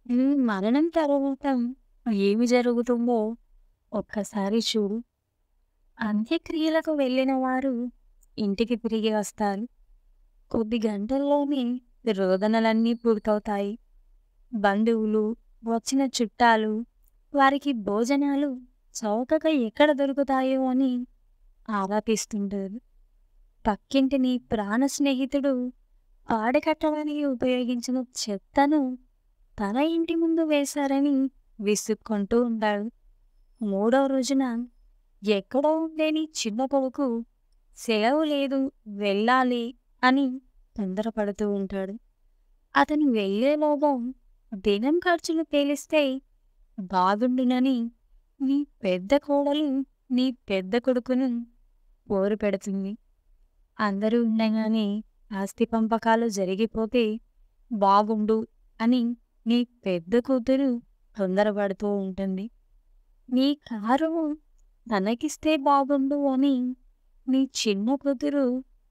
నీ మరణం తర్వాత ఏమి జరుగుతుందో ఒక్కసారి చూడు. అంత్యక్రియలకు వెళ్ళిన వారు ఇంటికి తిరిగి వస్తారు. కొద్ది గంటల్లోనే రోదనలన్నీ పూర్తవుతాయి. బంధువులు, వచ్చిన చుట్టాలు వారికి భోజనాలు చౌకగా ఎక్కడ దొరుకుతాయో అని ఆరా తీస్తుంటారు. పక్కింటి నీ ప్రాణ స్నేహితుడు పాడకట్టడానికి ఉపయోగించిన చెత్తను తన ఇంటి ముందు వేశారని విసుక్కుంటూ ఉంటాడు. మూడో రోజున ఎక్కడో ఉండే నీ చిన్న కొడుకు సెలవు లేదు వెళ్ళాలి అని తొందరపడుతూ ఉంటాడు. అతను వెళ్ళేలోగా దినం ఖర్చులు తేలిస్తే బాగుండునని నీ పెద్ద కోడలు నీ పెద్ద కొడుకును పోరు పెడుతుంది. అందరూ ఉండగానే ఆస్తి పంపకాలు జరిగిపోతే బాగుండు అని నీ పెద్ద కూతురు తొందరపడుతూ ఉంటుంది. నీ కారు తనకిస్తే బాగుండు అని నీ చిన్న కూతురు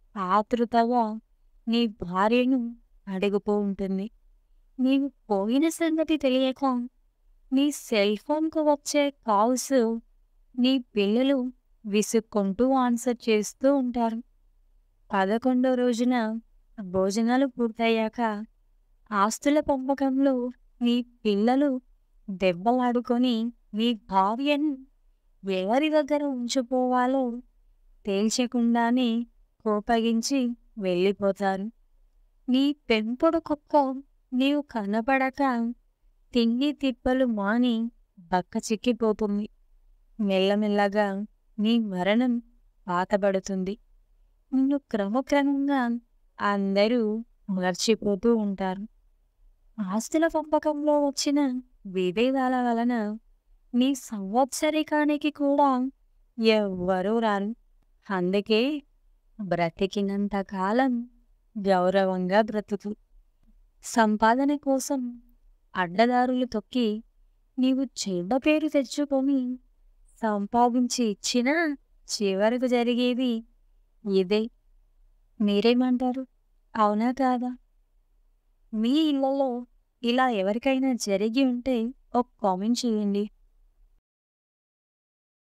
ఆతృతగా నీ భార్యను అడుగుతూ ఉంటుంది. నీవు పోయిన సంగతి తెలియక నీ సెల్ ఫోన్‌కు వచ్చే కాల్స్ నీ పిల్లలు విసుక్కుంటూ ఆన్సర్ చేస్తూ ఉంటారు. పదకొండో రోజున భోజనాలు పూర్తయ్యాక ఆస్తుల పంపకంలో నీ పిల్లలు దెబ్బలాడుకొని నీ భార్యను ఎవరి దగ్గర ఉంచిపోవాలో తేల్చకుండానే కోపగించి వెళ్ళిపోతారు. నీ పెంపుడు కుక్క నీవు కనపడక తిండి తిప్పలు మాని బక్కచిక్కిపోతుంది. మెల్లమెల్లగా నీ మరణం పాతబడుతుంది. నిన్ను క్రమక్రమంగా అందరూ మర్చిపోతూ ఉంటారు. ఆస్తుల పంపకంలో వచ్చిన విభేదాల వలన నీ సంవత్సరీకానికి కూడా ఎవ్వరూ రారు. అందుకే బ్రతికినంత కాలం గౌరవంగా బ్రతుకు. సంపాదన కోసం అడ్డదారులు తొక్కి నీవు చెడ్డ పేరు తెచ్చుకొని సంపాదించి ఇచ్చినా చివరకు జరిగేది ఇదే. మీరేమంటారు? అవునా కాదా? మీ ఇళ్ళలో ఇలా ఎవరికైనా జరిగి ఉంటే ఒక కామెంట్ చేయండి.